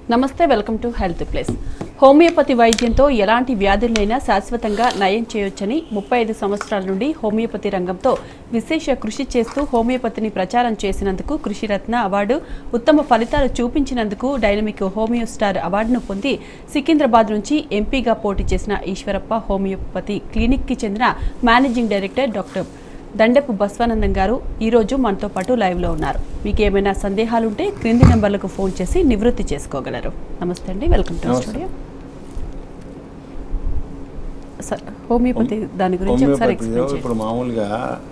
నమస్తే welcome to health place homeopathy వైద్యంతో ఎలాంటి వ్యాధులైనా శాశ్వతంగా నయం చేయొచ్చని ముప్పై ఐదు సంవత్సరాల నుండి హోమియోపతి రంగంతో విశేష కృషి చేస్తూ హోమియోపతిని ప్రచారం చేసినందుకు కృషిరత్న అవార్డు ఉత్తమ ఫలితాలు చూపించినందుకు డైనమిక్ హోమియో స్టార్ అవార్డును పొంది సికింద్రాబాద్ నుంచి ఎంపీగా పోటీ చేసిన ఈశ్వరప్ప హోమియోపతి క్లినిక్కి చెందిన managing director doctor Dandapu Baswanandam గారు ఈరోజు మనతో పాటు లైవ్లో ఉన్నారు మీకు ఏమైనా సందేహాలు ఉంటే క్రింది నెంబర్లకు ఫోన్ చేసి నివృత్తి చేసుకోగలరు నమస్తే అండి welcome to studio sir homeopathy దాని గురించి ఒకసారి హోమియోపతిలో ఎక్స్ప్లెయిన్ చేయండి ఇప్పుడు మామూలుగా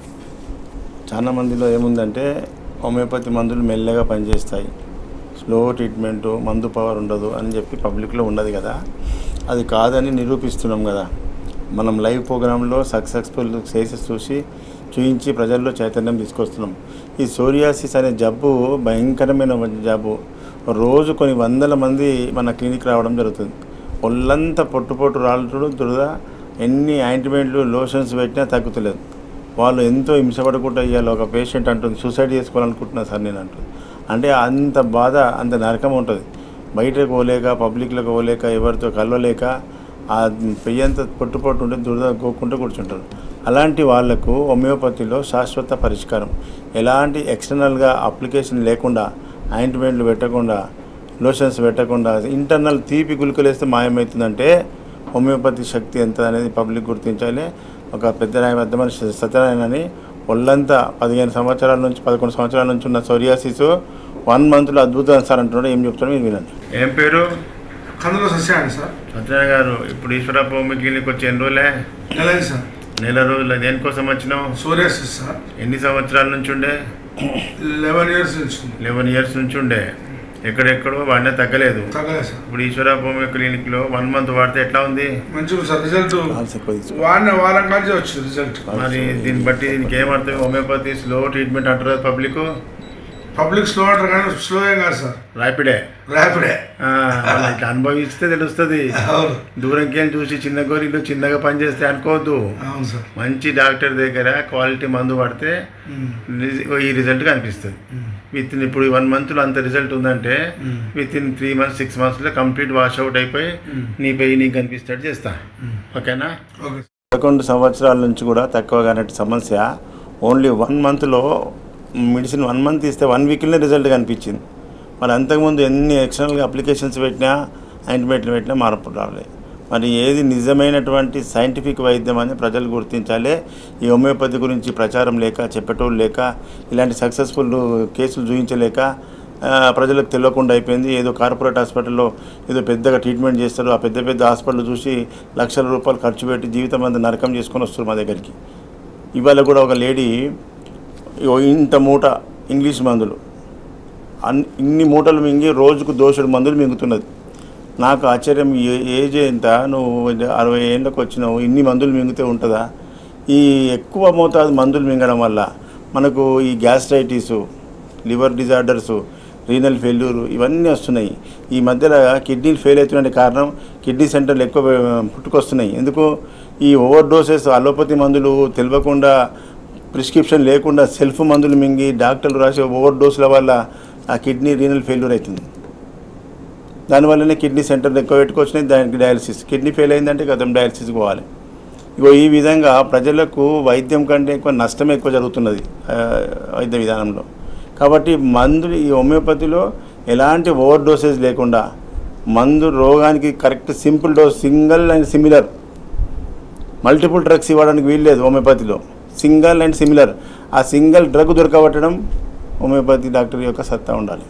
చాలా మందిలో ఏముందంటే హోమియోపతి మందులు మెల్లగా పనిచేస్తాయి స్లో ట్రీట్మెంటు మందు పవర్ ఉండదు అని చెప్పి పబ్లిక్లో ఉండదు కదా అది కాదని నిరూపిస్తున్నాం కదా మనం లైవ్ ప్రోగ్రాంలో సక్సెస్ఫుల్ కేసెస్ చూసి చూయించి ప్రజల్లో చైతన్యం తీసుకొస్తున్నాం ఈ సోరియాసిస్ అనే జబ్బు భయంకరమైన జబ్బు రోజు కొన్ని వందల మంది మన క్లినిక్ రావడం జరుగుతుంది ఒళ్ళంతా పొట్టు పొట్టు రాలుతుడు దురద ఎన్ని ఆయింట్మెంట్లు లోషన్స్ పెట్టినా తగ్గుతలేదు వాళ్ళు ఎంతో హింసపడకుండా ఇవ్వాలి ఒక పేషెంట్ అంటుంది సూసైడ్ చేసుకోవాలనుకుంటున్నా సార్ నేను అంటుంది అంటే అంత బాధ అంత నరకం ఉంటుంది బయటకు పోలేక పబ్లిక్లోకి పోలేక ఎవరితో కలవలేక ఆ పెయ్యంత పొట్టు పొట్టు ఉంటే దురద గోకుంటూ కూర్చుంటారు అలాంటి వాళ్లకు హోమియోపతిలో శాశ్వత పరిష్కారం ఎలాంటి ఎక్స్టర్నల్గా అప్లికేషన్ లేకుండా ఆయింట్మెంట్లు పెట్టకుండా లోషన్స్ పెట్టకుండా ఇంటర్నల్ తీపి గుళికలేస్తే మాయమవుతుందంటే హోమియోపతి శక్తి ఎంత అనేది పబ్లిక్ గుర్తించాలి ఒక పెద్ద నాయ పెద్ద మనిషి సత్యనారాయణ అని ఒళ్ళంతా పదిహేను సంవత్సరాల నుంచి పదకొండు సంవత్సరాల నుంచి ఉన్న సోరియాసిస్ వన్ మంత్లో అద్భుతం సార్ అంటున్నాడు ఏం చెప్తాడో మీరు వినండి ఏం పేరు కందులో సస్యాన్ని సార్ సత్యనారాయణ గారు ఇప్పుడు ఈశ్వరప్ప హోమి క్లినిక్ వచ్చి ఎన్ని రోజులే నెలది సార్ నెల రోజుల దేనికోసం వచ్చినావు సూర్యాసిస్ సార్ ఎన్ని సంవత్సరాల నుంచి ఉండే లెవెన్ ఇయర్స్ నుంచి ఉంది. లెవెన్ ఇయర్స్ నుంచి ఉండే ఎక్కడెక్కడో వాడినే తగ్గలేదు తగ్గలేదు సార్ ఇప్పుడు ఈశ్వరప్ప హోమి క్లినిక్లో వన్ మంత్ వాడితే ఎట్లా ఉంది మంచిగా ఉంది సార్ రిజల్ట్ వాడిన వారం కాల్చి వచ్చింది రిజల్ట్ మరి దీన్ని బట్టి దీనికి ఏమర్థం హోమియోపతి స్లో ట్రీట్మెంట్ అంటారు కదా పబ్లిక్ పబ్లిక్ స్లో అంటారు కానీ స్లో ఏం కాదు సార్ ర్యాపిడే ర్యాపిడే ఆ, అలా ఇట్లా అనుభవిస్తే తెలుస్తుంది అవును దూరంకి వెళ్ళి చూసి చిన్న గోరీలు చిన్నగా పనిచేస్తే అనుకోవద్దు అవును సార్ మంచి డాక్టర్ దగ్గర క్వాలిటీ మందు పడితే ఉమ్. రిజ- ఈ రిజల్ట్ కనిపిస్తుంది విత్ ఇన్ ఇప్పుడు వన్ మంత్లో అంత రిజల్ట్ ఉందంటే మ్మ్. Within three months six మంత్స్లో కంప్లీట్ వాష్ అవుట్ అయిపోయి మ్మ్. నీ పెయి నీకు కనిపిస్తాడు చేస్తా మ్మ్. ఓకేనా ఓకే పదకొండు సంవత్సరాల నుంచి కూడా తక్కువగానే సమస్య ఓన్లీ వన్ మంత్లో మెడిసిన్ వన్ మంత్ ఇస్తే వన్ వీక్లోనే రిజల్ట్ కనిపించింది మరి అంతకుముందు ఎన్ని ఎక్స్టర్నల్గా అప్లికేషన్స్ పెట్టినా ఆయింట్మెంట్లు పెట్టినా మార్పు రాలేదు మరి ఏది నిజమైనటువంటి సైంటిఫిక్ వైద్యం అని ప్రజలు గుర్తించాలి ఈ హోమియోపతి గురించి ప్రచారం లేక చెప్పేటోళ్ళు లేక ఇలాంటి సక్సెస్ఫుల్ కేసులు చూపించలేక ఆ, ప్రజలకు తెలియకుండా అయిపోయింది ఏదో కార్పొరేట్ హాస్పిటల్లో ఏదో పెద్దగా ట్రీట్మెంట్ చేస్తారు ఆ పెద్ద పెద్ద హాస్పిటల్ చూసి లక్షల రూపాయలు ఖర్చు పెట్టి జీవితం అంతా నరకం చేసుకొని వస్తారు మా దగ్గరికి ఇవాళ కూడా ఒక లేడీ ఇగో ఇంత మూట ఇంగ్లీష్ మందులు అన్ ఇన్ని మూటలు మింగి రోజుకు దోషుడు మందులు మింగుతున్నది నాకు ఆశ్చర్యం ఏ- ఏజ్ ఎంత నువ్వు అరవై ఏళ్ళకి వచ్చినావు ఇన్ని మందులు మింగితే ఉంటుందా ఈ ఎక్కువ మోతాదు మందులు మింగడం వల్ల మనకు ఈ gastritis liver disorders renal failure ఇవన్నీ వస్తున్నాయి ఈ మధ్యలో కిడ్నీలు ఫెయిల్ అవుతున్న కారణం కిడ్నీ సెంటర్లు ఎక్కువ పుట్టుకొస్తున్నాయి ఎందుకు ఈ ఓవర్ డోసెస్ అలోపతి మందులు తెలియకుండా ప్రిస్క్రిప్షన్ లేకుండా సెల్ఫ్ మందులు మింగి డాక్టర్లు రాసే ఓవర్ డోసుల వల్ల ఆ కిడ్నీ రీనల్ ఫెయిల్యూర్ అవుతుంది దానివల్లనే కిడ్నీ సెంటర్లు ఎక్కువ పెట్టుకొచ్చినాయి దానికి డయాలసిస్ కిడ్నీ ఫెయిల్ అయిందంటే గతం డయాలసిస్ పోవాలి ఇగో ఈ విధంగా ప్రజలకు వైద్యం కంటే ఎక్కువ నష్టం ఎక్కువ జరుగుతున్నది ఆ, వైద్య విధానంలో కాబట్టి మందులు ఈ హోమియోపతిలో ఎలాంటి ఓవర్ డోసేజ్ లేకుండా మందు రోగానికి correct simple dose single and similar multiple drugs ఇవ్వడానికి వీల్లేదు హోమియోపతిలో సింగిల్ అండ్ సిమిలర్ ఆ సింగిల్ డ్రగ్ దొరకబట్టడం హోమియోపతి డాక్టర్ యొక్క సత్తా ఉండాలి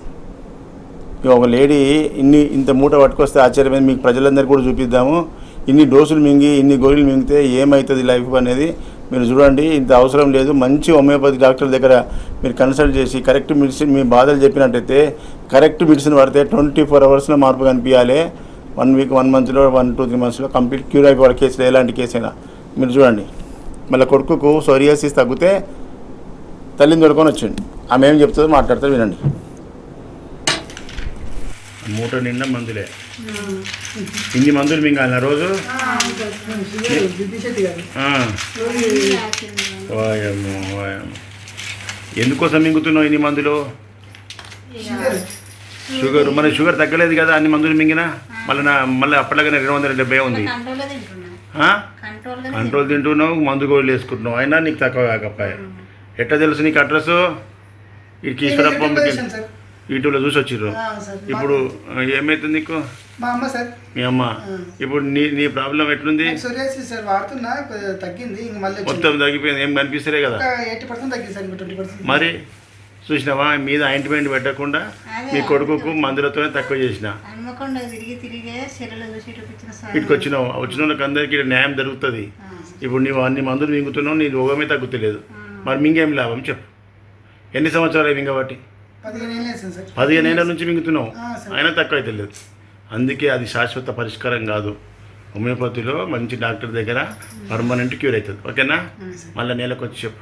ఇక ఒక లేడీ ఇన్ని ఇంత మూట పట్టుకొస్తే ఆశ్చర్యమైంది మీకు ప్రజలందరికీ కూడా చూపిద్దాము ఇన్ని డోసులు మింగి ఇన్ని గోళీలు మింగితే ఏమవుతుంది లైఫ్ అనేది మీరు చూడండి ఇంత అవసరం లేదు మంచి హోమియోపతి డాక్టర్ దగ్గర మీరు కన్సల్ట్ చేసి కరెక్ట్ మెడిసిన్ మీ బాధలు చెప్పినట్టయితే కరెక్ట్ మెడిసిన్ పడితే ట్వంటీ ఫోర్ అవర్స్లో మార్పు కనిపించాలి వన్ వీక్ వన్ మంత్లో వన్ టూ త్రీ మంత్స్లో కంప్లీట్ క్యూర్ అయిపోవాలి కేసులో ఎలాంటి కేసు అయినా మీరు చూడండి మళ్ళీ కొడుకుకు సోరియాసిస్ తగ్గితే తల్లిని దొరుకొని వచ్చింది ఆమె ఏం చెప్తుందో మాట్లాడుతుంది వినండి మూట నిండా మందులే ఇన్ని మందులు మింగాలి రోజు ఆ. వాయమ్మో, వాయమ్మో. ఎందుకోసం మింగుతున్నావు ఇన్ని మందులు షుగర్ మన షుగర్ తగ్గలేదు కదా అన్ని మందులు మింగినా మళ్ళీ నా మళ్ళీ అప్పటిలాగానే రెండు వందల డెబ్బై ఉంది కంట్రోల్గా తింటున్నాను ఆ? కంట్రోల్గా కంట్రోల్ తింటున్నావు మందు గోళీలు వేసుకుంటున్నావు అయినా నీకు తక్కువ కాకపోయా ఎట్లా తెలుసు నీకు అడ్రస్ ఇటు ఈశ్వరప్ప చేశాను సార్ యూట్యూబ్లో చూసి వచ్చిర్రు ఆ, సార్ మా- ఇప్పుడు ఆ, ఏమైతుంది నీకు మా అమ్మ సార్ మీ అమ్మ ఇప్పుడు నీ నీ ప్రాబ్లం ఎట్లుంది నాకు సోరియాసిస్ సార్ వాడుతున్నా కొద్దిగా తగ్గింది ఇంక మళ్ళీ వచ్చింది. మొత్తం తగ్గిపోయింది ఏం కనిపిస్తలే కదా ఒక ఎయిటీ పర్సెంట్ తగ్గింది సార్ ఇంకో ట్వంటీ పర్సెంట్ మరి చూసినావా మీద ఆయింట్మెంట్ పెట్టకుండా మీ కొడుకుకు మందులతోనే తక్కువ చేసిన హన్మకొండ తిరిగి తిరిగే సెల్లులో చూసి చూపించిన సార్ ఇటుకు వచ్చినావు వచ్చిన వాళ్ళకి అందరికీ ఈడ న్యాయం జరుగుతుంది ఇప్పుడు నీవు అన్ని మందులు మింగుతున్నావు నీ రోగమే తగ్గుతలేదు మరి మింగేం లాభం చెప్పు ఎన్ని సంవత్సరాలు మింగబట్టి పదిహేను ఏళ్ళు వేసాను సార్ పదిహేను ఏళ్ళ నుంచి మింగుతున్నావు ఆ, సరే. అయినా తక్కువ అయితే లేదు అందుకే అది శాశ్వత పరిష్కారం కాదు హోమియోపతిలో మంచి డాక్టర్ దగ్గర పర్మనెంట్ క్యూర్ అవుతుంది ఓకేనా మళ్ళీ నెలకు వచ్చి చెప్పు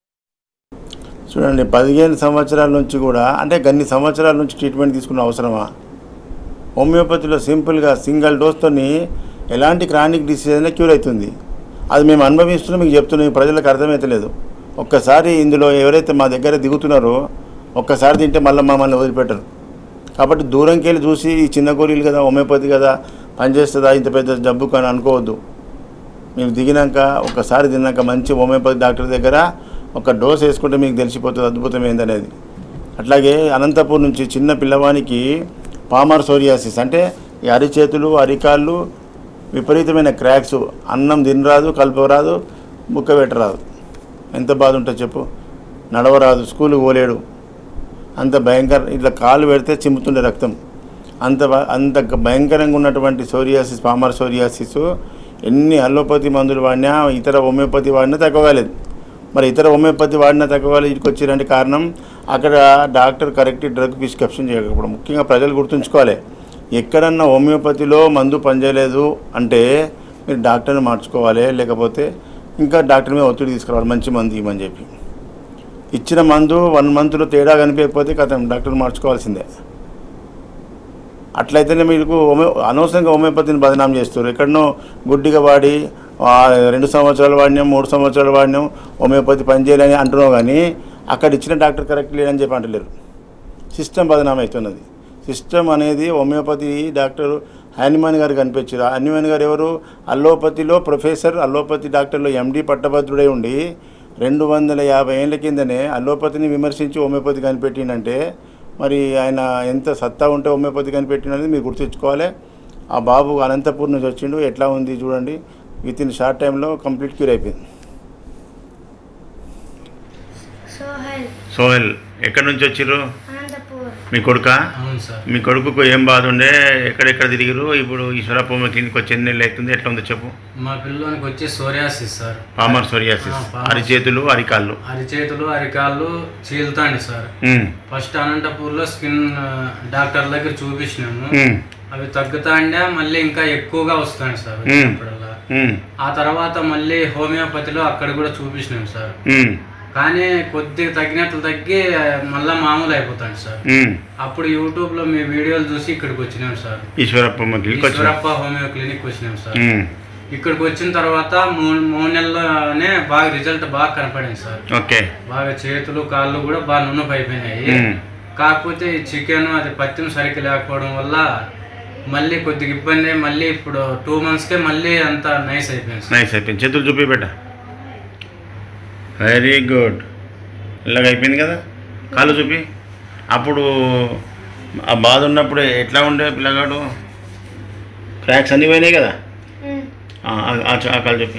చూడండి పదిహేను సంవత్సరాల నుంచి కూడా అంటే గన్ని సంవత్సరాల నుంచి ట్రీట్మెంట్ తీసుకున్న అవసరమా హోమియోపతిలో సింపుల్గా సింగిల్ డోస్తోని ఎలాంటి క్రానిక్ డిసీజ్ అయినా క్యూర్ అవుతుంది అది మేము అనుభవిస్తున్నాం మీకు చెప్తున్నాం ఈ ప్రజలకు అర్థమవుతలేదు ఒక్కసారి ఇందులో ఎవరైతే మా దగ్గర దిగుతున్నారో ఒక్కసారి తింటే మళ్ళీ మమ్మల్ని వదిలిపెట్టరు కాబట్టి దూరంకి వెళ్ళి చూసి ఈ చిన్న గోళీలు కదా హోమియోపతి కదా పనిచేస్తుందా ఇంత పెద్ద జబ్బు కానీ అనుకోవద్దు మీరు దిగినాక ఒకసారి తిన్నాక మంచి హోమియోపతి డాక్టర్ దగ్గర ఒక డోస్ వేసుకుంటే మీకు తెలిసిపోతుంది అద్భుతం ఏందనేది అట్లాగే అనంతపూర్ నుంచి చిన్న పిల్లవానికి పామర్ సోరియాసిస్ అంటే ఈ అరిచేతులు అరికాళ్ళు విపరీతమైన క్రాక్స్ అన్నం తినరాదు కలపరాదు ముక్క పెట్టరాదు ఎంత బాధ ఉంటుంది చెప్పు నడవరాదు స్కూల్కి పోలేడు అంత భయంకర ఇట్లా కాలు పెడితే చిమ్ముతుండే రక్తం అంత బ- అంత గ- భయంకరంగా ఉన్నటువంటి సోరియాసిస్ పామర్ సోరియాసిస్ ఎన్ని అలోపతి మందులు వాడినా ఇతర హోమియోపతి వాడినా తగ్గలేదు మరి ఇతర హోమియోపతి వాడినా తగ్గవాలి ఇక్కడికి వచ్చిరంటే కారణం అక్కడ డాక్టర్ కరెక్ట్ డ్రగ్ ప్రిస్క్రిప్షన్ చేయకపోవడం ముఖ్యంగా ప్రజలు గుర్తుంచుకోవాలి ఎక్కడన్నా హోమియోపతిలో మందు పనిచేయలేదు అంటే మీరు డాక్టర్ని మార్చుకోవాలి లేకపోతే ఇంకా డాక్టర్ మీద ఒత్తిడి తీసుకురావాలి మంచి మందు ఇవ్వమని చెప్పి ఇచ్చిన మందు వన్ మంత్లో తేడా కనిపించకపోతే కథం డాక్టర్ మార్చుకోవాల్సిందే అట్లయితేనే మీకు హోమియో అనవసరంగా హోమియోపతిని బదనాం చేస్తారు ఎక్కడనో గుడ్డిగా వాడి ఆ, రెండు సంవత్సరాలు వాడినాం మూడు సంవత్సరాలు వాడినాం హోమియోపతి పనిచేయాలని అంటున్నావు కానీ అక్కడ ఇచ్చిన డాక్టర్ కరెక్ట్ లేదని చెప్పి అంటలేరు సిస్టమ్ బదనాం అవుతున్నది సిస్టమ్ అనేది హోమియోపతి డాక్టర్ హ్యానిమాన్ గారు కనిపించారు హ్యానిమాన్ గారు ఎవరు అల్లోపతిలో ప్రొఫెసర్ అల్లోపతి డాక్టర్లో ఎండి పట్టభద్రుడై ఉండి రెండు వందల యాభై ఏళ్ళ కిందనే అల్లోపతిని విమర్శించి హోమియోపతి కనిపెట్టిండంటే మరి ఆయన ఎంత సత్తా ఉంటే హోమియోపతి కనిపెట్టినది మీరు గుర్తుంచుకోవాలి ఆ బాబు అనంతపూర్ నుంచి వచ్చిండు ఎట్లా ఉంది చూడండి విత్ ఇన్ షార్ట్ టైంలో కంప్లీట్ క్యూర్ అయిపోయింది సోహెల్ సోహెల్ ఎక్కడి నుంచి వచ్చిర్రు అనంతపూర్ మీ కొడుకా అవును సార్ మీ కొడుకుకు ఏం బాధ ఉండే ఎక్కడెక్కడ తిరిగిరు ఇప్పుడు ఈశ్వరప్పమ్మ క్లినిక్ వచ్చి ఎన్ని నెలలు అవుతుంది ఎట్లా ఉందో చెప్పు మా పిల్లోనికి వచ్చి సోరియాసిస్ సార్ పామర్ సోరియాసిస్ ఆ, పామర్ అరిచేతులు అరికాళ్ళు అరిచేతులు అరికాళ్ళు చీలుతాండి సార్ ఉమ్, ఫస్ట్ అనంతపూర్లో స్కిన్ ఆ, డాక్టర్ దగ్గర చూపించినాము ఉమ్, అవి తగ్గుతాండే మళ్ళీ ఇంకా ఎక్కువగా వస్తాయి సార్ వచ్చినప్పుడల్లా ఉమ్, ఆ తర్వాత మళ్ళీ హోమియోపతిలో అక్కడ కూడా చూపించినాం సార్ ఉమ్, కానీ కొద్దిగా తగ్గినట్లు తగ్గి మళ్ళీ మామూలు అయిపోతాడు సార్ ఉమ్. అప్పుడు యూట్యూబ్లో మీ వీడియోలు చూసి ఇక్కడికి వచ్చినాం సార్ ఈశ్వరప్పమ్మ క్లినిక్ వచ్చి ఈశ్వరప్ప హోమియో క్లినిక్ వచ్చినాం సార్ ఉమ్, ఇక్కడికి వచ్చిన తర్వాత మూడు మూడు నెలల్లోనే బాగా రిజల్ట్ బాగా కనపడింది సార్ ఓకే బాగా చేతులు కాళ్ళు కూడా బాగా నున్నపు అయిపోయినాయి మ్మ్. కాకపోతే ఈ చికెన్ అది పత్యం సరిగ్గా లేకపోవడం వల్ల మళ్ళీ కొద్దిగా ఇబ్బంది అయ్యి మళ్ళీ ఇప్పుడు టూ మంత్స్కే మళ్ళీ అంతా నైస్ అయిపోయింది సార్ నైస్ అయిపోయింది చేతులు చూపి బెట వెరీ గుడ్ ఇలాగ అయిపోయింది కదా కాళ్ళు చూపి అప్పుడు ఆ బాధ ఉన్నప్పుడు ఎట్లా ఉండే పిల్లగాడు క్రాక్స్ అన్నీ పోయినాయి కదా ఆ, ఆ- ఆ చ- ఆ కాళ్ళు చెప్పి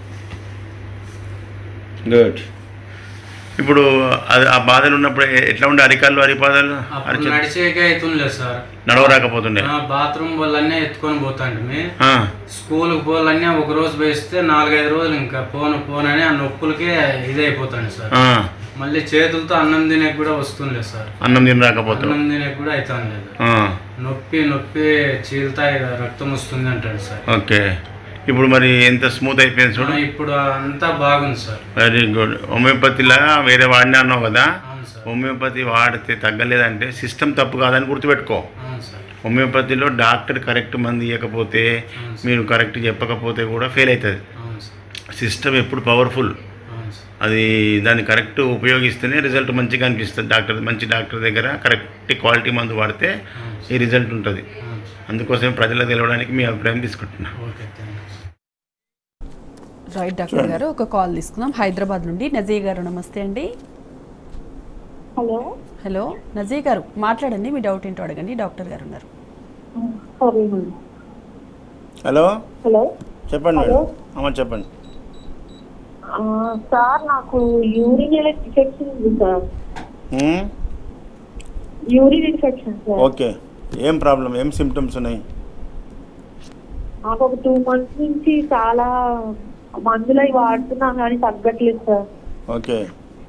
గుడ్ ఇప్పుడు అది ఆ బాధలు ఉన్నప్పుడు ఎ- ఎట్లా ఉండే అరికాళ్ళు అరిపాదాలు అప్పుడు అరిచే నడిచేకే అవుతుందిలే సార్ నడవరాకపోతుండే బాత్రూమ్ వాళ్ళన్నీ ఎత్తుకొని పోతాండి ఆ, స్కూల్కి పోవాలన్నీ ఒక రోజు వేస్తే నాలుగైదు రోజులు ఇంకా పోను పోను అని ఆ నొప్పులకే ఇదైపోతాండి సార్ ఆ, మళ్ళీ చేతులతో అన్నం తినేకి కూడా వస్తుండే సార్ అన్నం తిని రాకపోతున్నాం అన్నం తినేకి కూడా అవుతాను లేదు ఆ, నొప్పి నొప్పి చీల్తా రక్తం వస్తుంది అంటాడు సార్ ఓకే ఇప్పుడు మరి ఎంత స్మూత్ అయిపోయింది చూడు ఆ, ఇప్పుడు అంతా బాగుంది సార్ వెరీ గుడ్ హోమియోపతిలా వేరే వాడినా అన్నావు కదా అవును సార్ హోమియోపతి వాడితే తగ్గలేదంటే సిస్టమ్ తప్పు కాదని గుర్తుపెట్టుకో అవును సార్ హోమియోపతిలో డాక్టర్ కరెక్ట్ మంది ఇవ్వకపోతే అవును సార్ మీరు కరెక్ట్ చెప్పకపోతే కూడా ఫెయిల్ అవుతుంది అవును సార్ సిస్టమ్ ఎప్పుడు పవర్ఫుల్ అవును సార్ అది దాన్ని కరెక్ట్ ఉపయోగిస్తేనే రిజల్ట్ మంచిగా అనిపిస్తుంది డాక్టర్ మంచి డాక్టర్ దగ్గర కరెక్ట్ క్వాలిటీ మందు వాడితే ఈ రిజల్ట్ ఉంటుంది అందుకోసం ప్రజలకు తెలవడానికి మీ అభిప్రాయం తీసుకుంటున్నా okay thank you right doctor గారు ఒక కాల్ తీసుకుందాం హైదరాబాద్ నుండి నజీ గారు నమస్తే అండి హలో హలో నజీ గారు మాట్లాడండి మీ డౌట్ ఏంటో అడగండి డాక్టర్ గారు ఉన్నారు సరే హలో హలో చెప్పండి హలో. మేడం అమ్మ చెప్పండి ఆ, సార్ నాకు యూరిన్ ఇన్ఫెక్షన్ ఉంది సార్ ఉమ్, యూరిన్ ఇన్ఫెక్షన్ సార్ ఓకే ఏం ప్రాబ్లం ఏం సిమ్టమ్స్ ఉన్నాయి నాకు ఒక టూ మంత్స్ నుంచి చాలా మందులు అవి వాడుతున్నా కానీ తగ్గట్లేదు సార్ ఓకే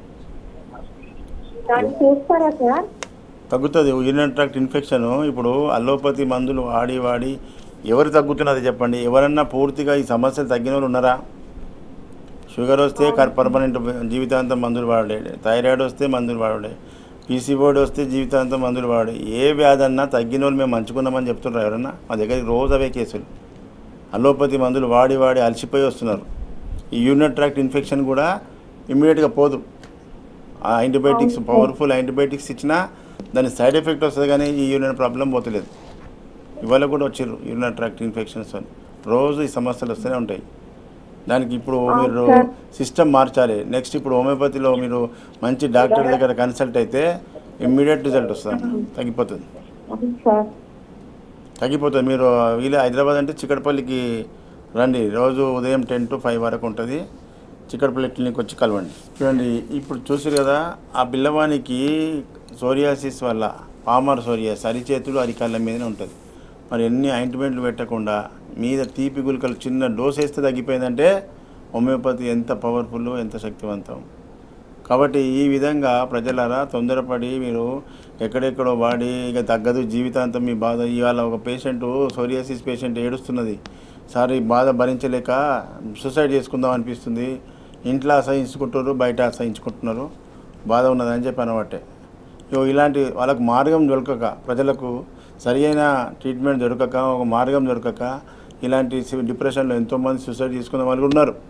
దాన్ని చూస్తారా సార్ తగ్గుతుంది యూరినరీ ట్రాక్ట్ ఇన్ఫెక్షన్ ఇప్పుడు అలోపతి మందులు వాడి వాడి ఎవరు తగ్గుతున్నది చెప్పండి ఎవరన్నా పూర్తిగా ఈ సమస్యలు తగ్గిన వాళ్ళు ఉన్నారా షుగర్ వస్తే పర్మనెంట్ జీవితాంతం మందులు వాడే థైరాయిడ్ వస్తే మందులు వాడే పీసీఓడి వస్తే జీవితాంతం మందులు వాడే ఏ వ్యాధి అన్నా తగ్గిన వాళ్ళు మేము మంచుకున్నామని చెప్తున్నారు ఎవరన్నా మా దగ్గరికి రోజు అవే కేసులు అలోపతి మందులు వాడి వాడి అలసిపోయి వస్తున్నారు ఈ యూరినరీ ట్రాక్ట్ ఇన్ఫెక్షన్ కూడా ఇమ్మీడియట్గా పోదు ఆ యాంటీబయాటిక్స్ పవర్ఫుల్ యాంటీబయాటిక్స్ ఇచ్చినా దాని సైడ్ ఎఫెక్ట్ వస్తుంది కానీ ఈ యూరినరీ ప్రాబ్లం పోతలేదు ఇవాళ కూడా వచ్చారు యూరినరీ ట్రాక్ట్ ఇన్ఫెక్షన్స్ అని రోజు ఈ సమస్యలు వస్తూనే ఉంటాయి దానికి ఇప్పుడు మీరు సిస్టమ్ మార్చాలి నెక్స్ట్ ఇప్పుడు హోమియోపతిలో మీరు మంచి డాక్టర్ దగ్గర కన్సల్ట్ అయితే ఇమ్మీడియట్ రిజల్ట్ వస్తుంది తగ్గిపోతుంది అవును సార్ తగ్గిపోతుంది మీరు వీలే హైదరాబాద్ అంటే చిక్కడపల్లికి రండి రోజు ఉదయం టెన్ టు ఫైవ్ వరకు ఉంటుంది చిక్కడపల్లి క్లినిక్ వచ్చి కలవండి చూడండి ఇప్పుడు చూసారు కదా ఆ పిల్లవానికి సోరియాసిస్ వల్ల పామర్ సోరియాస్ అరిచేతులు అరికాళ్ళ మీదనే ఉంటుంది మరి ఎన్ని ఆయింట్మెంట్లు పెట్టకుండా మీద తీపి గుళికలు చిన్న డోస్ వేస్తే తగ్గిపోయిందంటే హోమియోపతి ఎంత పవర్ఫుల్ ఎంత శక్తివంతం కాబట్టి ఈ విధంగా ప్రజలారా తొందరపడి మీరు ఎక్కడెక్కడో వాడి ఇక తగ్గదు జీవితాంతం మీ బాధ ఇవాళ ఒక పేషెంట్ సోరియాసిస్ పేషెంట్ ఏడుస్తున్నది సార్ ఈ బాధ భరించలేక సూసైడ్ చేసుకుందాం అనిపిస్తుంది ఇంట్లో అసహించుకుంటారు బయట అసహించుకుంటున్నారు బాధ ఉన్నదని చెప్పి అనబట్టే ఇగో ఇలాంటి వాళ్ళకు మార్గం దొరకక ప్రజలకు సరియైన ట్రీట్మెంట్ దొరకక ఒక మార్గం దొరకక ఇలాంటి సి- డిప్రెషన్లో ఎంతోమంది సూసైడ్ చేసుకున్న వాళ్ళు కూడా ఉన్నారు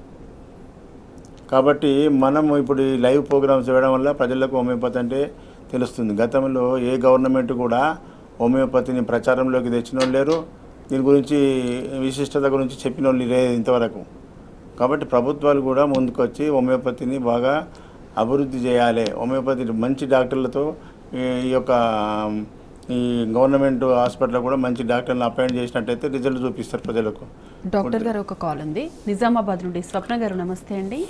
కాబట్టి మనం ఇప్పుడు ఈ లైవ్ ప్రోగ్రామ్స్ ఇవ్వడం వల్ల ప్రజలకు హోమియోపతి అంటే తెలుస్తుంది గతంలో ఏ గవర్నమెంట్ కూడా హోమియోపతిని ప్రచారంలోకి తెచ్చిన వాళ్ళు లేరు దీని గురించి విశిష్టత గురించి చెప్పిన వాళ్ళు లేదు ఇంతవరకు కాబట్టి ప్రభుత్వాలు కూడా ముందుకొచ్చి హోమియోపతిని బాగా అభివృద్ధి చేయాలి హోమియోపతి మంచి డాక్టర్లతో ఈ ఈ యొక్క ఈ గవర్నమెంట్ హాస్పిటల్లో కూడా మంచి డాక్టర్లను అపాయింట్ చేసినట్టయితే రిజల్ట్ చూపిస్తారు ప్రజలకు డాక్టర్ గారు ఒక కాల్ ఉంది నిజామాబాద్ నుండి స్వప్న గారు నమస్తే అండి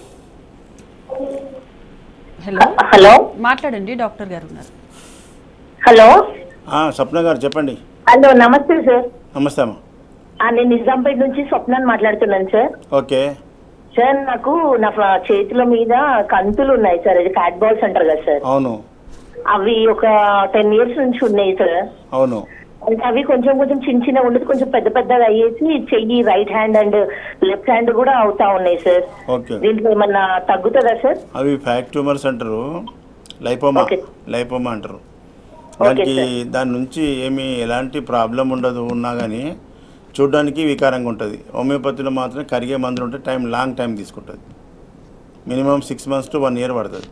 హలో హలో మాట్లాడండి డాక్టర్ గారు ఉన్నారు హలో ఆ, స్వప్న గారు చెప్పండి హలో నమస్తే సార్ నమస్తే అమ్మా ఆ, నేను నిజాంపేట నుంచి స్వప్నాన్ని మాట్లాడుతున్నాను సార్ ఓకే సార్ నాకు నా ఫ- చేతుల మీద కంతులు ఉన్నాయి సార్ ఇది క్యాట్ బాల్స్ అంటారు కదా సార్ అవును అవి ఒక టెన్ ఇయర్స్ నుంచి ఉన్నాయి సార్ అవును అంటే అవి కొంచెం కొంచెం చిన్న చిన్న ఉండదు కొంచెం పెద్ద పెద్దగా అయ్యేసి చెయ్యి right hand and left hand కూడా అవుతా ఉన్నాయి సార్ ఓకే దీంట్లో ఏమన్నా తగ్గుతుందా సార్ అవి ఫ్యాట్ ట్యూమర్స్ అంటారు లైపోమా ఓకే. లైపోమా అంటారు ఓకే, దానికి సార్. దాని నుంచి ఏమీ ఎలాంటి ప్రాబ్లం ఉండదు ఉన్నా కానీ చూడడానికి వికారంగా ఉంటుంది హోమియోపతిలో మాత్రం కరిగే మందులు ఉంటే టైం లాంగ్ టైం తీసుకుంటుంది minimum six months to one year పడుతుంది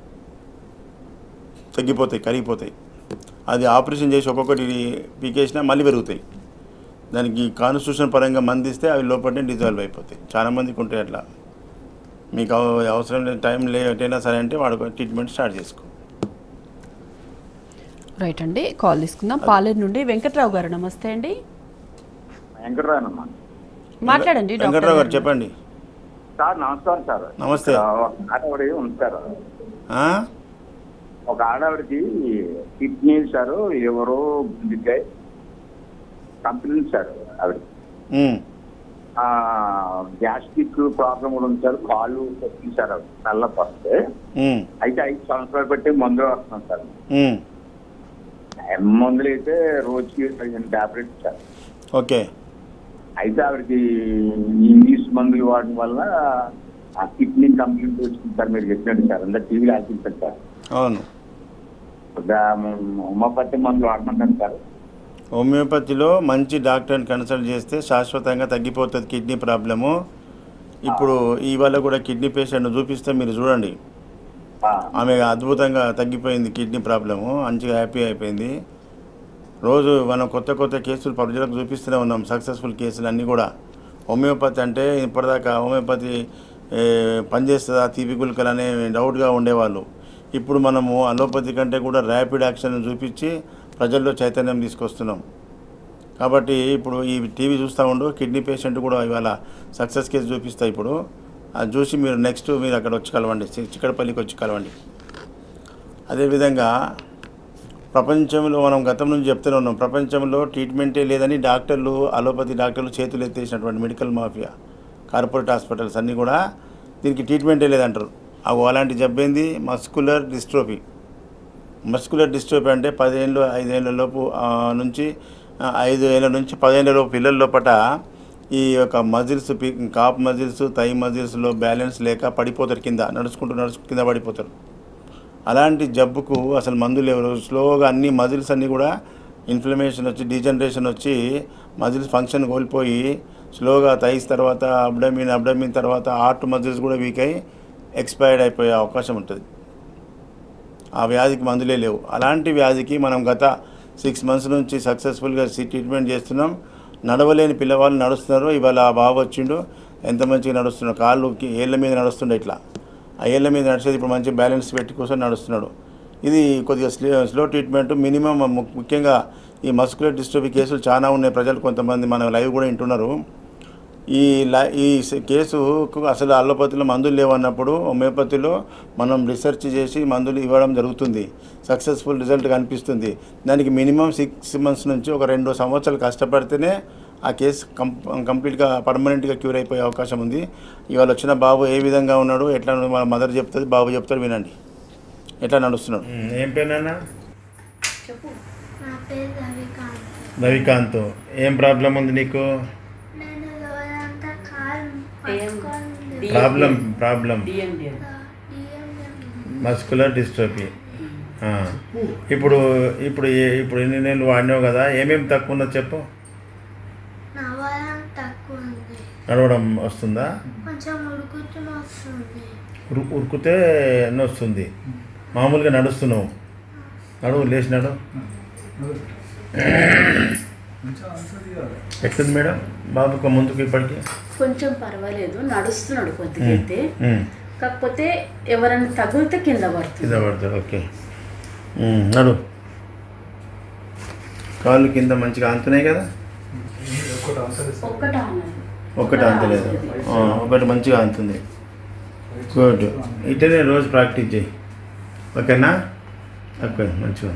తగ్గిపోతాయి కరిగిపోతాయి అది ఆపరేషన్ చేసి ఒక్కొక్కటి పీకేసినా మళ్ళీ పెరుగుతాయి దానికి కాన్స్టిట్యూషన్ పరంగా మందిస్తే అవి లోపలనే డిజాల్వ్ అయిపోతాయి చాలా మందికి ఉంటాయి అట్లా మీకు అవ- అవసరం లేని టైం లేట్ అయినా సరే అంటే వాడు ట్రీట్మెంట్ స్టార్ట్ చేసుకో రైట్ అండి కాల్ తీసుకుందాం పాలేరు నుండి వెంకట్రావు గారు నమస్తే అండి వెంకటరాయనమ్మా మాట్లాడండి డాక్టర్ వెంకట్రావు గారు గారు చెప్పండి సార్ నమస్కారం సార్ నమస్తే. ఇక్కడ ఒక ఆడవిడ ఉంది సార్ ఆ? ఒక ఆడవిడకి కిడ్నీ సార్ ఎవరో గుండెకాయ కంప్లైంట్ సార్ ఆవిడ ఉమ్, గ్యాస్ట్రిక్ ప్రాబ్లం కూడా ఉంది సార్ కాళ్ళు తప్పింది సార్ ఆవిడ నల్ల పస్తే ఉమ్, అయితే ఐదు సంవత్సరాలు బట్టి మందులు వస్తున్నాం సార్ ఉమ్. మందులు అయితే రోజుకి పదిహేను టాబ్లెట్స్ సార్ ఓకే అయితే ఆవిడకి ఇంగ్లీష్ మందులు వాడడం వల్ల ఆ కిడ్నీ కంప్లైంట్ వచ్చింది సార్ మీరు చెప్పినట్టు సార్ అందరు టీవీలో ఆశించారు సార్ అవును హోమియోపతి మందులు వాడమంటారు సార్ హోమియోపతిలో మంచి డాక్టర్ని కన్సల్ట్ చేస్తే శాశ్వతంగా తగ్గిపోతుంది కిడ్నీ ప్రాబ్లము ఇప్పుడు ఇవాళ కూడా కిడ్నీ పేషెంట్ చూపిస్తే మీరు చూడండి ఆ, ఆమె అద్భుతంగా తగ్గిపోయింది కిడ్నీ ప్రాబ్లము మంచిగా హ్యాపీ అయిపోయింది రోజు మనం కొత్త కొత్త కేసులు ప్రజలకు చూపిస్తూనే ఉన్నాం సక్సెస్ఫుల్ కేసులు అన్నీ కూడా హోమియోపతి అంటే ఇప్పటిదాకా హోమియోపతి ఏ, పనిచేస్తుందా తీపి గుళికలు అనే డౌట్గా ఉండేవాళ్ళు ఇప్పుడు మనము అలోపతి కంటే కూడా ర్యాపిడ్ యాక్షన్ చూపించి ప్రజల్లో చైతన్యం తీసుకొస్తున్నాం కాబట్టి ఇప్పుడు ఈ టీవీ చూస్తూ ఉండు కిడ్నీ పేషెంట్ కూడా ఇవాళ సక్సెస్ కేసు చూపిస్తా ఇప్పుడు అది చూసి మీరు నెక్స్ట్ మీరు అక్కడ వచ్చి కలవండి చి- చిక్కడపల్లికి వచ్చి కలవండి అదేవిధంగా ప్రపంచంలో మనం గతం నుంచి చెప్తూనే ఉన్నాం ప్రపంచంలో ట్రీట్మెంటే లేదని డాక్టర్లు అలోపతి డాక్టర్లు చేతులు ఎత్తేసినటువంటి మెడికల్ మాఫియా కార్పొరేట్ హాస్పిటల్స్ అన్నీ కూడా దీనికి ట్రీట్మెంటే లేదంటారు అవి అలాంటి జబ్బేంది మస్కులర్ డిస్ట్రోఫీ మస్కులర్ డిస్ట్రోఫీ అంటే పదిహేళ్ళు ఐదేళ్ల లోపు ఆ, నుంచి ఆ, ఐదు ఏళ్ళ నుంచి పదిహేళ్ళ లోపు పిల్లల లోపట ఈ యొక్క మజిల్స్ పి కాప్ మజిల్స్ థై మజిల్స్లో బ్యాలెన్స్ లేక పడిపోతారు కింద నడుచుకుంటూ నడుచుకుంటూ కింద పడిపోతారు అలాంటి జబ్బుకు అసలు మందులు లేవు స్లోగా అన్ని మజిల్స్ అన్నీ కూడా ఇన్ఫ్లమేషన్ వచ్చి డీజనరేషన్ వచ్చి మజిల్స్ ఫంక్షన్ కోల్పోయి స్లోగా థైస్ తర్వాత అబ్డమిన్ అబ్డమిన్ తర్వాత హార్ట్ మజిల్స్ కూడా వీక్ అయి ఎక్స్పైర్డ్ అయిపోయే అవకాశం ఉంటుంది ఆ వ్యాధికి మందులే లేవు అలాంటి వ్యాధికి మనం గత సిక్స్ మంత్స్ నుంచి సక్సెస్ఫుల్గా ట్రీట్మెంట్ చేస్తున్నాం నడవలేని పిల్లవాళ్ళు నడుస్తున్నారు ఇవాళ ఆ బాబు వచ్చిండు ఎంత మంచిగా నడుస్తున్నాడు కాళ్ళుకి ఏళ్ళ మీద నడుస్తుండే ఇట్లా ఆ ఏళ్ళ మీద నడిచేది ఇప్పుడు మంచి బ్యాలెన్స్ పెట్టి కూర్చొని నడుస్తున్నాడు ఇది కొద్దిగా స్లో స్లో ట్రీట్మెంట్ మినిమం ము- ముఖ్యంగా ఈ మస్కులర్ డిస్ట్రోఫీ కేసులు చాలా ఉన్నాయి ప్రజలు కొంతమంది మన లైవ్ కూడా వింటున్నారు ఈ లా ఈ స- కేసుకు అసలు అల్లోపతిలో మందులు లేవన్నప్పుడు హోమియోపతిలో మనం రీసెర్చ్ చేసి మందులు ఇవ్వడం జరుగుతుంది సక్సెస్ఫుల్ రిజల్ట్ కనిపిస్తుంది దానికి మినిమం సిక్స్ మంత్స్ నుంచి ఒక రెండు సంవత్సరాలు కష్టపడితేనే ఆ కేసు కం కంప్లీట్గా పర్మనెంట్గా క్యూర్ అయిపోయే అవకాశం ఉంది ఇవాళ వచ్చిన బాబు ఏ విధంగా ఉన్నాడు ఎట్లా ఉన్నాడు వాళ్ళ మదర్ చెప్తుంది బాబు చెప్తాడు వినండి ఎట్లా నడుస్తున్నాడు ఏం పేరునా నా పేరు రవికాంత్ రవికాంత్ ఏం ప్రాబ్లం ఉంది నీకు నేను రోజంతా కాలు పట్టుకొని problem problem DMM muscular dystrophy ఇప్పుడు ఇప్పుడు ఏ- ఇప్పుడు ఎన్ని నెలలు వాడినావు కదా ఏమేమి తక్కువ ఉన్నది చెప్పు నా వరం తక్కువ ఉంది నడవడం వస్తుందా కొంచెం ఉడుకుతున్న వస్తుంది ఉరు ఉరుకుతే వస్తుంది మామూలుగా నడుస్తున్నావు నడువు లేచి నడు ఎట్లుంది మేడం బాబుకు ముందుకు ఇప్పటికి కొంచెం పర్వాలేదు నడుస్తున్నాడు కొద్దిగా ఉమ్, అయితే ఉమ్. కాకపోతే ఎవరైనా తగిలితే కింద పడుతుంది కింద పడతాడు ఓకే ఉమ్, నడు కాళ్ళు కింద మంచిగా అంతున్నాయి కదా ఒక్కట అన్నది ఒకటి అంతలేదు ఆ, ఒకటి మంచిగా అంతుంది గుడ్ ఇట్లనే రోజు ప్రాక్టీస్ చేయి ఓకేనా ఓకే మంచిగా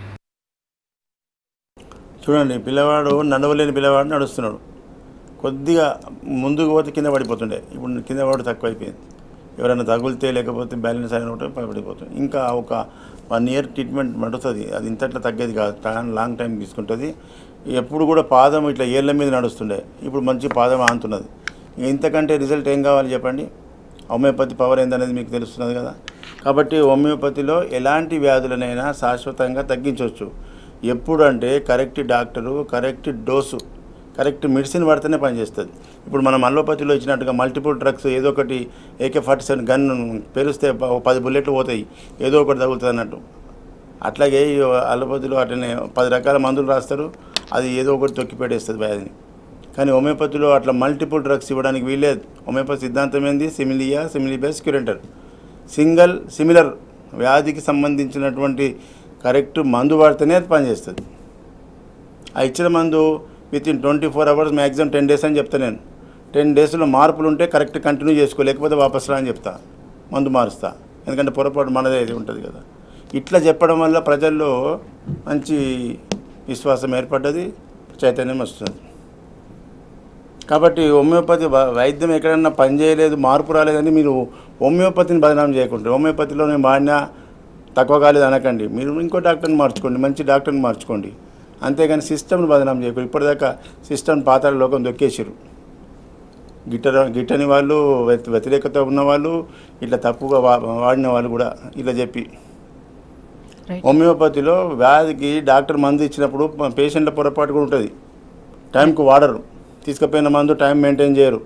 చూడండి పిల్లవాడు నడవలేని పిల్లవాడు నడుస్తున్నాడు కొద్దిగా ముందుకు పోతే కింద పడిపోతుండే ఇప్పుడు కింద పడి తక్కువ అయిపోయింది ఎవరైనా తగిలితే లేకపోతే బ్యాలెన్స్ అయిన ఒకటి పడిపోతుంది ఇంకా ఒక వన్ ఇయర్ ట్రీట్మెంట్ పడుతుంది అది ఇంతట్లో తగ్గేది కాదు టైం లాంగ్ టైం తీసుకుంటుంది ఎప్పుడు కూడా పాదం ఇట్లా ఏళ్ళ మీద నడుస్తుండే ఇప్పుడు మంచి పాదం ఆంతున్నది ఇంక ఇంతకంటే రిజల్ట్ ఏం కావాలి చెప్పండి హోమియోపతి పవర్ ఏందనేది మీకు తెలుస్తున్నది కదా కాబట్టి హోమియోపతిలో ఎలాంటి వ్యాధులనైనా శాశ్వతంగా తగ్గించవచ్చు ఎప్పుడు అంటే correct doctor correct dose correct medicine వాడితేనే పనిచేస్తుంది ఇప్పుడు మనం అల్లోపతిలో ఇచ్చినట్టుగా మల్టిపుల్ డ్రగ్స్ ఏదో ఒకటి ఏకే ఫార్టీ సెవెన్ గన్ పేలిస్తే ప- పది బుల్లెట్లు పోతాయి ఏదో ఒకటి తగులుతుంది అన్నట్టు అట్లాగే ఈ అల్లోపతిలో అట్లనే పది రకాల మందులు రాస్తారు అది ఏదో ఒకటి తొక్కి పెట్టేస్తుంది వ్యాధిని కానీ హోమియోపతిలో అట్లా మల్టిపుల్ డ్రగ్స్ ఇవ్వడానికి వీల్లేదు హోమియోపతి సిద్ధాంతం ఏంది సిమిలియా సిమిలిబేస్ క్యూరెంటర్ సింగల్ సిమిలర్ వ్యాధికి సంబంధించినటువంటి కరెక్ట్ మందు వాడితేనే అది పనిచేస్తుంది ఆ ఇచ్చిన మందు within twenty four hours maximum ten days అని చెప్తా నేను టెన్ డేస్లో మార్పులు ఉంటే కరెక్ట్ కంటిన్యూ చేసుకో లేకపోతే వాపస్ రా అని చెప్తా మందు మారుస్తా ఎందుకంటే పొరపాటు మనదే ఇది ఉంటుంది కదా ఇట్లా చెప్పడం వల్ల ప్రజల్లో మంచి విశ్వాసం ఏర్పడ్డది చైతన్యం వస్తుంది కాబట్టి హోమియోపతి వ- వైద్యం ఎక్కడన్నా పనిచేయలేదు మార్పు రాలేదని మీరు హోమియోపతిని బదనాం చేయకుండా హోమియోపతిలో నేను వాడినా తక్కువ కాలేదు అనకండి మీరు ఇంకో డాక్టర్ని మార్చుకోండి మంచి డాక్టర్ని మార్చుకోండి అంతేగాని సిస్టమ్ని బదనాం చేయకూడదు ఇప్పటిదాకా సిస్టమ్ పాతాల లోకం దొక్కేసారు గిట్ట గిట్టని వాళ్ళు వ్యతి- వ్యతిరేకత ఉన్న వాళ్ళు ఇట్లా తప్పుగా వా- వాడిన వాళ్ళు కూడా ఇలా చెప్పి హోమియోపతిలో వ్యాధికి డాక్టర్ మందు ఇచ్చినప్పుడు పేషెంట్ల పొరపాటు కూడా ఉంటుంది టైంకు వాడరు తీసుకుపోయిన మందు టైం మెయింటైన్ చేయరు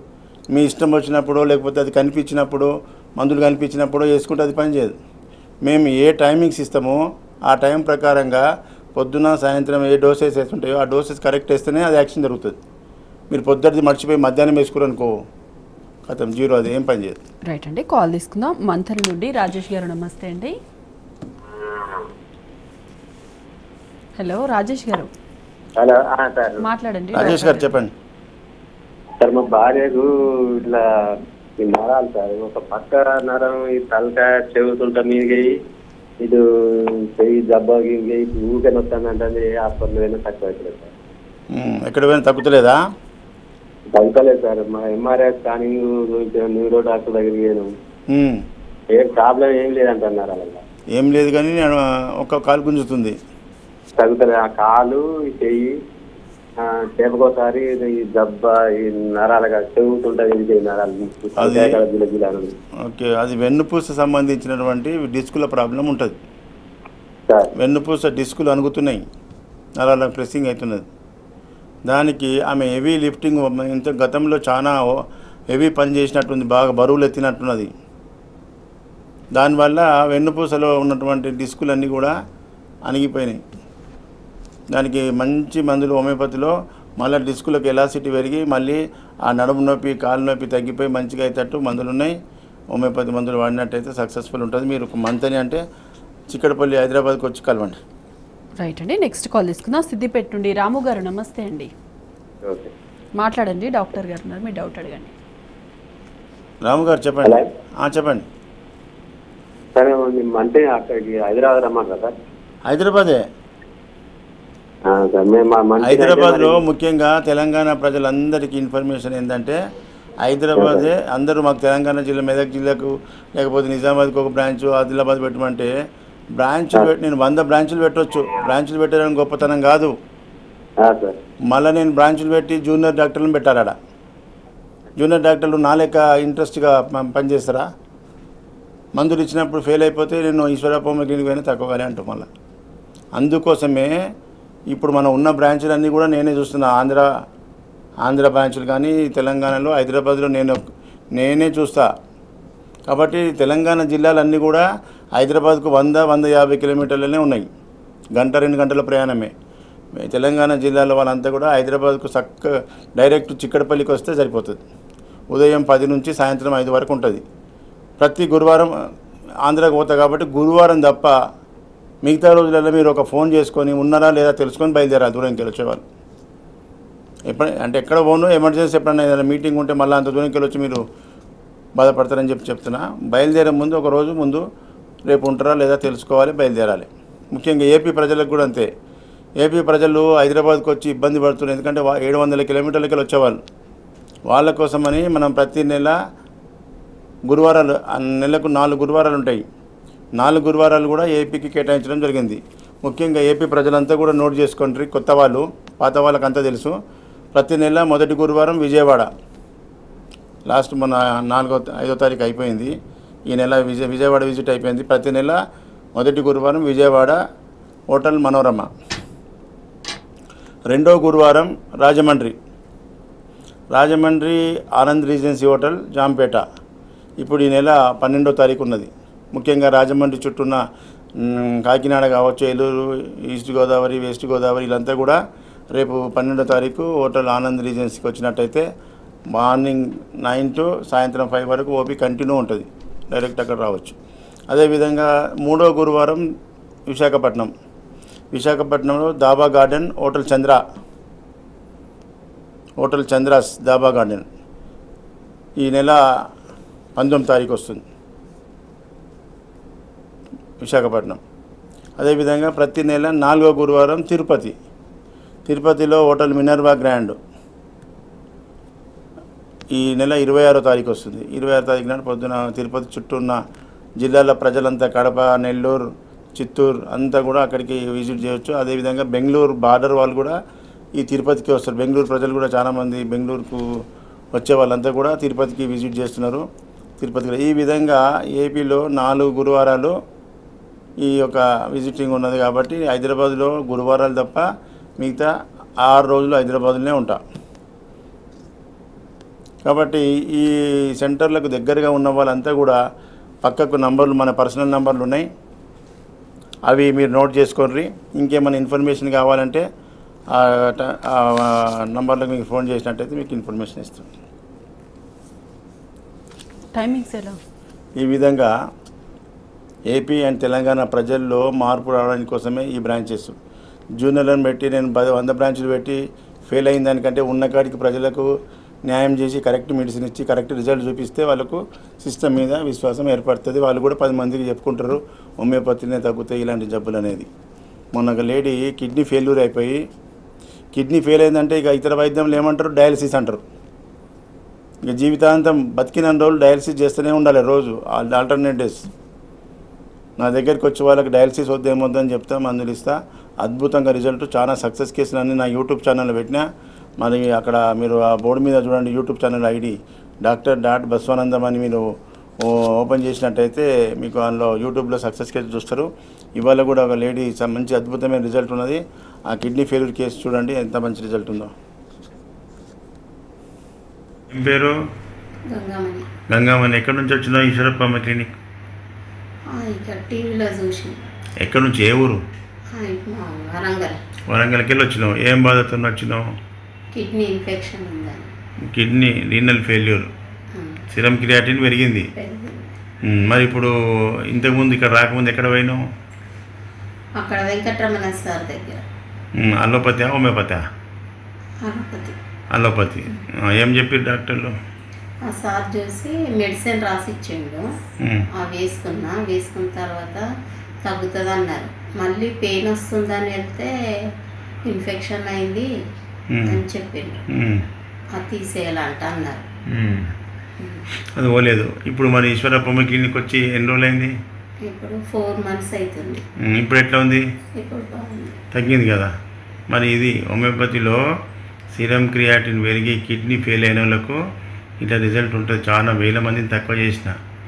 మీ ఇష్టం వచ్చినప్పుడు లేకపోతే అది కనిపించినప్పుడు మందులు కనిపించినప్పుడు వేసుకుంటే అది పనిచేయదు మేము ఏ టైమింగ్స్ ఇస్తామో ఆ టైం ప్రకారంగా పొద్దున సాయంత్రం ఏ డోసెస్ వేస్తుంటాయో ఆ డోసెస్ కరెక్ట్ వేస్తేనే అది యాక్షన్ జరుగుతుంది మీరు పొద్దున్నది మర్చిపోయి మధ్యాహ్నం వేసుకురు అనుకో కథం జీరో అది ఏం పని చేయదు రైట్ అండి కాల్ తీసుకుందాం మంథన్ నుండి రాజేష్ గారు నమస్తే అండి హలో రాజేష్ గారు హలో ఆ, సార్ మాట్లాడండి రాజేష్ గారు చెప్పండి సార్ మా భార్యకు ఇట్లా ఈ నరాలు సార్ ఒక పక్క నరం ఈ తలకాయ చెవుతుంటా మీదికి ఇటు చెయ్యి దెబ్బ ఊరికే వస్తానంటే హాస్పిటల్ పోయినా తక్కువ అవుతుంది సార్ ఉమ్, ఎక్కడ పోయినా తగ్గుతలేదా తగ్గలేదు సార్ మా ఎంఆర్ఐ స్కానింగ్ న్యూరో డాక్టర్ దగ్గరికి పోయాను ఉమ్, ఏం ప్రాబ్లం ఏం లేదంటున్నారు అలా ఏం లేదు కానీ నేను ఒక కాలు గుంజుతుంది తగ్గుతలేదు ఆ కాలు ఈ చెయ్యి ఆ, చేపకోసారి ఈ దెబ్బ ఈ నరాలుగా చెవుతుంటది ఇది నరాలు తలకాయ కాడ గిల గిల అని. ఓకే అది వెన్నుపూస సంబంధించినటువంటి డిస్కుల ప్రాబ్లం ఉంటుంది వెన్నుపూస డిస్కులు అనుగుతున్నాయి నరాల ప్రెస్సింగ్ అవుతున్నది దానికి ఆమె హెవీ లిఫ్టింగ్ ఇంత గతంలో చాలా హెవీ పని చేసినట్టుంది బాగా బరువులు ఎత్తినట్టున్నది దానివల్ల వెన్నుపూసలో ఉన్నటువంటి డిస్కులన్నీ కూడా అణిగిపోయినాయి దానికి మంచి మందులు హోమియోపతిలో మళ్ళీ డిస్కులకు ఎలాసిటీ పెరిగి మళ్ళీ ఆ నడుము నొప్పి కాలు నొప్పి తగ్గిపోయి మంచిగా అయ్యేటట్టు మందులు ఉన్నాయి హోమియోపతి మందులు వాడినట్టయితే సక్సెస్ఫుల్ ఉంటుంది మీరు ఒక మంత్ అని అంటే చిక్కడపల్లి హైదరాబాద్కి వచ్చి కలవండి రైట్ అండి నెక్స్ట్ కాల్ తీసుకుందాం సిద్దిపేట నుండి రాము గారు నమస్తే అండి ఓకే మాట్లాడండి డాక్టర్ గారు ఉన్నారు మీ డౌట్ అడగండి రాము గారు చెప్పండి ఆ, చెప్పండి సరే అంటే అక్కడికి హైదరాబాద్ రమ్మంటారా సార్ హైదరాబాదే ఆ, సార్ మేము మా మంచి హైదరాబాద్లో ముఖ్యంగా తెలంగాణ ప్రజలందరికీ ఇన్ఫర్మేషన్ ఏంటంటే హైదరాబాదే అందరూ మాకు తెలంగాణ జిల్లా మెదక్ జిల్లాకు లేకపోతే నిజామాబాద్కి ఒక బ్రాంచ్ ఆదిలాబాద్ పెట్టమంటే బ్రాంచ్లు పెట్టి నేను వంద బ్రాంచులు పెట్టవచ్చు బ్రాంచులు పెట్టడం గొప్పతనం కాదు సార్ మళ్ళీ నేను బ్రాంచులు పెట్టి జూనియర్ డాక్టర్లను పెట్టాలడ జూనియర్ డాక్టర్లు నా లెక్క ఇంట్రెస్ట్గా ప- పనిచేస్తారా మందులు ఇచ్చినప్పుడు ఫెయిల్ అయిపోతే నేను ఈశ్వరప్పమ్మ క్లినిక్ పోయినా తక్కువగానే అంటాం మళ్ళీ అందుకోసమే ఇప్పుడు మనం ఉన్న బ్రాంచులన్నీ కూడా నేనే చూస్తున్నా ఆంధ్ర ఆంధ్ర బ్రాంచులు కానీ తెలంగాణలో హైదరాబాద్లో నేను నేనే చూస్తా కాబట్టి తెలంగాణ జిల్లాలన్నీ కూడా హైదరాబాద్కు వంద వంద యాభై కిలోమీటర్లనే ఉన్నాయి గంట రెండు గంటల ప్రయాణమే మే- తెలంగాణ జిల్లాలో వాళ్ళంతా కూడా హైదరాబాద్కు చక్క డైరెక్ట్ చిక్కడపల్లికి వస్తే సరిపోతుంది ఉదయం పది నుంచి సాయంత్రం ఐదు వరకు ఉంటుంది ప్రతి గురువారం ఆంధ్రాకి పోతా కాబట్టి గురువారం తప్ప మిగతా రోజులలో మీరు ఒక ఫోన్ చేసుకొని ఉన్నారా లేదా తెలుసుకొని బయలుదేరాలి దూరంకి వచ్చేవాళ్ళు ఎప్పుడు అంటే ఎక్కడ పోను ఎమర్జెన్సీ ఎప్పుడైనా ఏదైనా మీటింగ్ ఉంటే మళ్ళీ అంత దూరంకి వచ్చి మీరు బాధపడతారని చెప్పి చెప్తున్నా బయలుదేరే ముందు ఒక రోజు ముందు రేపు ఉంటారా లేదా తెలుసుకోవాలి బయలుదేరాలి ముఖ్యంగా ఏపీ ప్రజలకు కూడా అంతే ఏపీ ప్రజలు హైదరాబాద్కి వచ్చి ఇబ్బంది పడుతున్నారు ఎందుకంటే వా- ఏడు వందల కిలోమీటర్లకి వచ్చేవాళ్ళు వాళ్ళ కోసమని మనం ప్రతి నెల గురువారాలు ఆ నెలకు నాలుగు గురువారాలు ఉంటాయి నాలుగు గురువారాలు కూడా ఏపీకి కేటాయించడం జరిగింది ముఖ్యంగా ఏపీ ప్రజలంతా కూడా నోట్ చేసుకోండి కొత్త వాళ్ళు పాత వాళ్ళకి అంతా తెలుసు ప్రతి నెల మొదటి గురువారం విజయవాడ లాస్ట్ మొన్న నాలుగో ఐదో తారీఖు అయిపోయింది ఈ నెల విజయ విజయవాడ విజిట్ అయిపోయింది ప్రతి నెల మొదటి గురువారం విజయవాడ హోటల్ మనోరమ రెండో గురువారం రాజమండ్రి రాజమండ్రి ఆనంద్ రీజెన్సీ హోటల్ జాంపేట ఇప్పుడు ఈ నెల పన్నెండో తారీఖు ఉన్నది ముఖ్యంగా రాజమండ్రి చుట్టూన్న మ్, కాకినాడ కావచ్చు ఏలూరు ఈస్ట్ గోదావరి వెస్ట్ గోదావరి వీళ్ళంతా కూడా రేపు పన్నెండో తారీఖు హోటల్ ఆనంద్ రీజెన్సీకి వచ్చినట్టయితే మార్నింగ్ నైన్ టు సాయంత్రం ఫైవ్ వరకు ఓపీ కంటిన్యూ ఉంటుంది డైరెక్ట్ అక్కడ రావచ్చు అదేవిధంగా మూడో గురువారం విశాఖపట్నం విశాఖపట్నంలో dhaba garden hotel Chandra hotel Chandra's dhaba garden ఈ నెల పంతొమ్మిది తారీఖు వస్తుంది విశాఖపట్నం అదేవిధంగా ప్రతి నెల నాలుగో గురువారం తిరుపతి తిరుపతిలో హోటల్ మినర్వా గ్రాండ్ ఈ నెల ఇరవై ఆరో తారీఖు వస్తుంది ఇరవై ఆరో తారీఖు నాడు పొద్దున తిరుపతి చుట్టూ ఉన్న జిల్లాల ప్రజలంతా కడప నెల్లూరు చిత్తూరు అంతా కూడా అక్కడికి విజిట్ చేయొచ్చు అదేవిధంగా బెంగళూరు బార్డర్ వాళ్ళు కూడా ఈ తిరుపతికి వస్తారు బెంగళూరు ప్రజలు కూడా చాలామంది బెంగళూరుకు వచ్చే వాళ్ళంతా కూడా తిరుపతికి విజిట్ చేస్తున్నారు తిరుపతికి ఈ విధంగా ఏపీలో నాలుగు గురువారాలు ఈ యొక్క విజిటింగ్ ఉన్నది కాబట్టి హైదరాబాద్లో గురువారాలు తప్ప మిగతా ఆరు రోజులు హైదరాబాద్లోనే ఉంటా కాబట్టి ఈ సెంటర్లకు దగ్గరగా ఉన్న వాళ్ళంతా కూడా పక్కకు నంబర్లు మన పర్సనల్ నంబర్లు ఉన్నాయి అవి మీరు నోట్ చేసుకోర్రి ఇంకేమైనా ఇన్ఫర్మేషన్ కావాలంటే ఆ ట- ఆ నంబర్లకు మీకు ఫోన్ చేసినట్టయితే మీకు ఇన్ఫర్మేషన్ ఇస్తాం టైమింగ్స్ ఎలా ఈ విధంగా ఏపీ అండ్ తెలంగాణ ప్రజల్లో మార్పు రావడానికి కోసమే ఈ బ్రాంచెస్ జూనియర్లను పెట్టి నేను పది వంద బ్రాంచులు పెట్టి ఫెయిల్ అయిన దానికంటే ఉన్న కాడికి ప్రజలకు న్యాయం చేసి కరెక్ట్ మెడిసిన్ ఇచ్చి కరెక్ట్ రిజల్ట్ చూపిస్తే వాళ్ళకు సిస్టమ్ మీద విశ్వాసం ఏర్పడుతుంది వాళ్ళు కూడా పది మందికి చెప్పుకుంటారు హోమియోపతినే తగ్గుతాయి ఇలాంటి జబ్బులు అనేది మొన్న ఒక లేడీ కిడ్నీ ఫెయిల్యూర్ అయిపోయి కిడ్నీ ఫెయిల్ అయిందంటే ఇక ఇతర వైద్యంలో ఏమంటారు డయాలసిస్ అంటారు ఇక జీవితాంతం బతికిన రోజులు డయాలసిస్ చేస్తూనే ఉండాలి రోజు ఆల్టర్నేట్ డేస్ నా దగ్గరికి వచ్చే వాళ్ళకి డయాలసిస్ వద్దేమొద్దని చెప్తా మందులు ఇస్తా అద్భుతంగా రిజల్ట్ చాలా సక్సెస్ కేసులు అన్ని నా యూట్యూబ్ ఛానల్లో పెట్టినా మరి అక్కడ మీరు ఆ బోర్డు మీద చూడండి YouTube channel ID doctor dot Baswanandam అని మీరు ఓ- ఓపెన్ చేసినట్టయితే మీకు అందులో యూట్యూబ్లో సక్సెస్ కేసు చూస్తారు ఇవాళ కూడా ఒక లేడీ చ- మంచి అద్భుతమైన రిజల్ట్ ఉన్నది ఆ కిడ్నీ ఫెయిల్యూర్ కేసు చూడండి ఎంత మంచి రిజల్ట్ ఉందో ఏం పేరు గంగమని గంగామని ఎక్కడి నుంచి వచ్చినావు ఈశ్వరప్పమ్మ క్లినిక్ ఆ, ఇక టీవీలో చూసి ఎక్కడి నుంచి ఏ ఊరు ఆ, ఇక మా వరంగల్ వరంగల్కి వెళ్ళి వచ్చినావు ఏం బాధతో వచ్చినావు కిడ్నీ ఇన్ఫెక్షన్ ఉందని kidney renal failure serum creatinine పెరిగింది పెరిగింది. ఉమ్, మరి ఇప్పుడు ఇంతకుముందు ఇక్కడ రాకముందు ఎక్కడ పోయినావు అక్కడ వెంకటరమణ సార్ దగ్గర ఉమ్, అలోపతి హోమియోపతి అలోపతి అలోపతి ఆ, ఏం చెప్పారు డాక్టర్లు ఆ సార్ చూసి మెడిసిన్ రాసి ఇచ్చిండు ఉమ్, ఆ వేసుకున్నా వేసుకున్న తర్వాత తగ్గుతుంది అన్నారు మళ్ళీ పెయిన్ వస్తుందని వెళ్తే ఇన్ఫెక్షన్ అయింది ఉమ్, అని చెప్పిండు ఉమ్, అది తీసేయాలంట అన్నారు ఉమ్. అది పోలేదు ఇప్పుడు మరి ఈశ్వరప్పమ్మ క్లినిక్ వచ్చి ఎన్ని రోజులు అయింది ఇప్పుడు ఫోర్ మంత్స్ అవుతుంది ఉమ్, ఇప్పుడు ఎట్లా ఉంది ఇప్పుడు బాగుంది తగ్గింది కదా మరి ఇది హోమియోపతిలో సిరం క్రియాటిన్ పెరిగి కిడ్నీ ఫెయిల్ అయిన వాళ్ళకు ఇట్లా రిజల్ట్ ఉంటుంది చాలా వేల మందిని తక్కువ చేసిన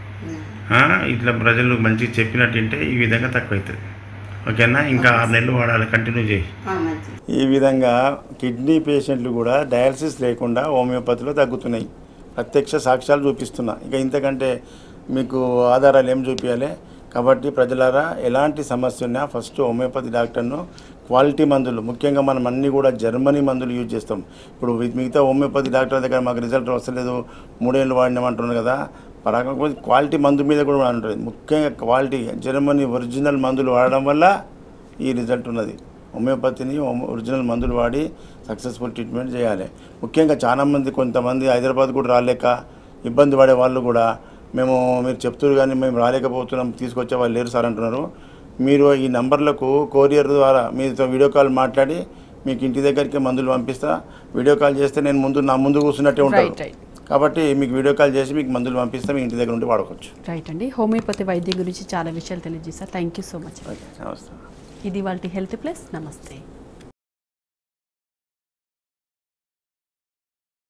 ఆ, ఇట్లా ప్రజలు మంచిగా చెప్పినట్టుంటే ఈ విధంగా తక్కువ అవుతుంది ఓకేనా ఇంకా ఆరు నెలలు వాడాలి కంటిన్యూ చేయి ఆ, మంచిది ఈ విధంగా కిడ్నీ పేషెంట్లు కూడా డయాలసిస్ లేకుండా హోమియోపతిలో తగ్గుతున్నాయి ప్రత్యక్ష సాక్ష్యాలు చూపిస్తున్నా ఇక ఇంతకంటే మీకు ఆధారాలు ఏం చూపించాలి కాబట్టి ప్రజలారా ఎలాంటి సమస్య ఉన్నా ఫస్ట్ హోమియోపతి డాక్టర్ను క్వాలిటీ మందులు ముఖ్యంగా మనం అన్నీ కూడా జర్మనీ మందులు యూజ్ చేస్తాం ఇప్పుడు వి- మిగతా హోమియోపతి డాక్టర్ దగ్గర మాకు రిజల్ట్ వస్తలేదు మూడేళ్ళు వాడినామంటున్నారు కదా పరాకపోతే క్వాలిటీ మందు మీద కూడా ఉంటుంది ముఖ్యంగా క్వాలిటీ జర్మనీ ఒరిజినల్ మందులు వాడడం వల్ల ఈ రిజల్ట్ ఉన్నది హోమియోపతిని హోమ్- ఒరిజినల్ మందులు వాడి సక్సెస్ఫుల్ ట్రీట్మెంట్ చేయాలి ముఖ్యంగా చాలామంది కొంతమంది హైదరాబాద్ కూడా రాలేక ఇబ్బంది పడే వాళ్ళు కూడా మేము మీరు చెప్తున్నారు కానీ మేము రాలేకపోతున్నాం తీసుకొచ్చే వాళ్ళు లేరు సార్ అంటున్నారు మీరు ఈ నంబర్లకు కొరియర్ ద్వారా మీతో వీడియో కాల్ మాట్లాడి మీకు ఇంటి దగ్గరికి మందులు పంపిస్తా వీడియో కాల్ చేస్తే నేను ముందు నా ముందు కూర్చున్నట్టే ఉంటాను రైట్ రైట్ కాబట్టి మీకు వీడియో కాల్ చేసి మీకు మందులు పంపిస్తే మీ ఇంటి దగ్గర ఉండి వాడుకోవచ్చు రైట్ అండి హోమియోపతి వైద్యం గురించి చాలా విషయాలు తెలియజేశారు thank you so much okay నమస్తే ఇది వాళ్ళ హెల్త్ ప్లస్ నమస్తే